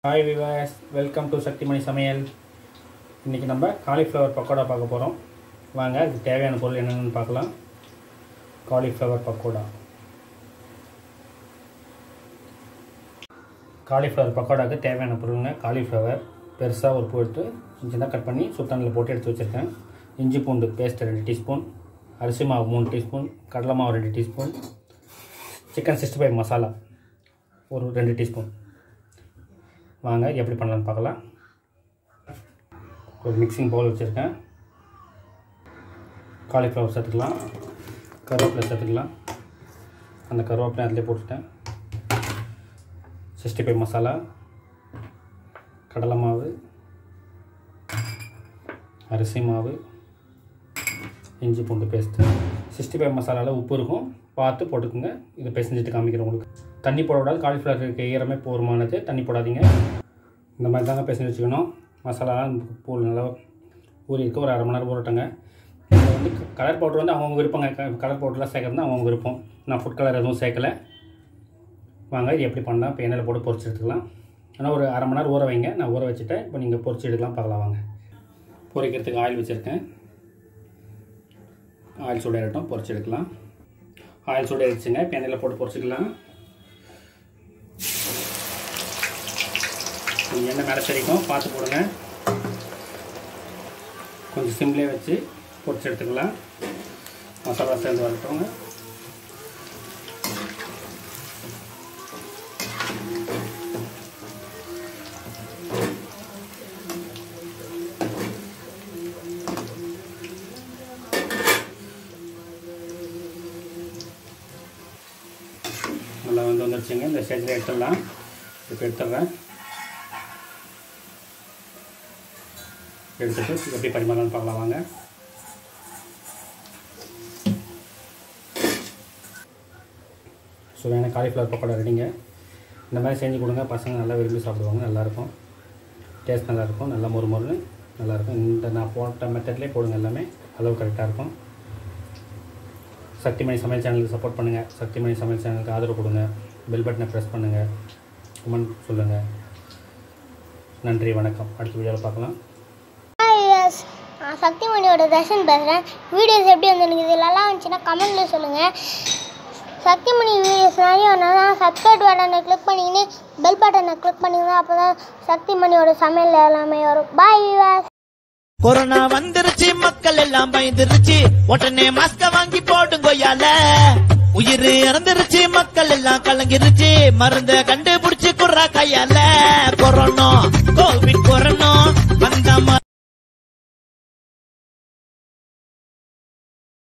hi viewers welcome to Sakthimani Samayal இன்றைக்கி நம்ம cauliflower pakoda பார்க்க போகிறோம் வாங்க அதுக்கு தேவையான பொருள் என்னென்னு பார்க்கலாம் காலிஃப்ளவர் பக்கோடா காலிஃப்ளவர் பக்கோடாவுக்கு தேவையான பொருளுங்க காலிஃப்ளவர் பெருசாக ஒரு பூ எடுத்து சின்னதாக கட் பண்ணி சுத்தண்ணில் போட்டு எடுத்து வச்சுருக்கேன் இஞ்சி பூண்டு பேஸ்ட் ரெண்டு டீஸ்பூன் அரிசி மாவு மூணு டீஸ்பூன் கடலை மாவு ரெண்டு teaspoon chicken sixty five masala ஒரு ரெண்டு டீஸ்பூன் வாங்க எப்படி பண்ணலான்னு பார்க்கலாம் ஒரு மிக்சிங் பவுல் வச்சுருக்கேன் காலிஃப்ளவர் சேர்த்துக்கலாம் கருவேப்பிலை சேர்த்துக்கலாம் அந்த கருவேப்பிலை அதிலே போட்டுட்டேன் சிக்ஸ்டி ஃபைவ் மசாலா கடலை மாவு அரிசி மாவு இஞ்சி பூண்டு பேஸ்ட்டு சிக்ஸ்டி ஃபைவ் மசாலாவில் உப்பு இருக்கும் பார்த்து போட்டுக்கோங்க இதை பிசைஞ்சிட்டு காமிக்கிறேன் உங்களுக்கு தண்ணி போடக்கூடாது காலிஃப்ளவர் இருக்க ஈரமே போருமானது தண்ணி போடாதீங்க இந்த மாதிரி தாங்க பிசைஞ்சு வச்சுக்கணும் மசாலாலாம் பூ நல்லா ஊறி இருக்க ஒரு அரை மணி நேரம் ஊறட்டங்க இதில் வந்து கலர் பவுடர் வந்து அவங்கவுங்க விருப்பங்க கலர் பவுடர்லாம் சேர்க்குறது அவங்கவுங்க விருப்பம் நான் ஃபுட் கலர் எதுவும் சேர்க்கலை வாங்க இது எப்படி பண்ணலாம் இப்போ எண்ணெயில் போட்டு பொரிச்சு எடுத்துக்கலாம் ஆனால் ஒரு அரை மணி நேரம் ஊற வைங்க நான் ஊற வச்சுட்டேன் இப்போ நீங்கள் பொரிச்சு எடுக்கலாம் பார்க்கலாம் வாங்க பொரிக்கிறதுக்கு ஆயில் வச்சுருக்கேன் ஆயில் சூடாயிரட்டும் பொரிச்சு எடுக்கலாம் ஆயில் சூடாயிடுச்சுங்க இப்போ எண்ணெயில் போட்டு பொரிச்சிக்கலாம் கொஞ்சம் எண்ணெய் மேலே தெரிக்கும் பார்த்து போடுங்க கொஞ்சம் சிம்லேயே வச்சு பொரிச்சு எடுத்துக்கலாம் மசாலா சேர்ந்து வரட்டுங்க நல்லா வந்து வந்துருச்சுங்க இந்த ஸ்டேஜில் எடுத்துடலாம் இப்போ எடுத்துடுறேன் எடுத்துட்டு எப்படி பரிமாறலாம்னு பார்க்கலாம் வாங்க சுவையான காலிஃப்ளவர் பக்கோடா ரெடிங்க இந்த மாதிரி செஞ்சு கொடுங்க பசங்க நல்லா விரும்பி சாப்பிடுவாங்க நல்லாயிருக்கும் டேஸ்ட் நல்லாயிருக்கும் நல்லா மொறு மொறுன்னு நல்லாயிருக்கும் இந்த நான் போட்ட மெத்தட்லேயே போடுங்க எல்லாமே அளவு கரெக்டாக இருக்கும் சக்திமணி சமையல் சேனலுக்கு சப்போர்ட் பண்ணுங்கள் சக்திமணி சமையல் சேனலுக்கு ஆதரவு கொடுங்க பெல் பட்டனை ப்ரெஸ் பண்ணுங்கள் கமெண்ட் சொல்லுங்கள் நன்றி வணக்கம் அடுத்த வீடியோவில் பார்க்கலாம் எஸ் நான் சக்திமணியோட தர்ஷன் பேசுகிறேன் வீடியோஸ் எப்படி வந்து எனக்கு இது நல்லா இருந்துச்சுன்னா கமெண்ட்டில் சொல்லுங்கள் சக்திமணி வீடியோஸ் நிறைய வரணும்னா சப்ஸ்கிரைப் பட்டனை கிளிக் பண்ணிக்கின்னு பெல் பட்டனை கிளிக் பண்ணிங்கன்னா அப்போ தான் சக்திமணியோட சமையல் எல்லாமே வரும் பாய் விவாஸ் கொரோனா வந்துருச்சு மக்கள் எல்லாம் பயந்துருச்சு உடனே மாஸ்க வாங்கி போடுங்கோயால உயிர் இறந்துருச்சு மக்கள் எல்லாம் கலங்கிருச்சு மருந்த கண்டுபிடிச்சு குர்ரா கையால கொரோனா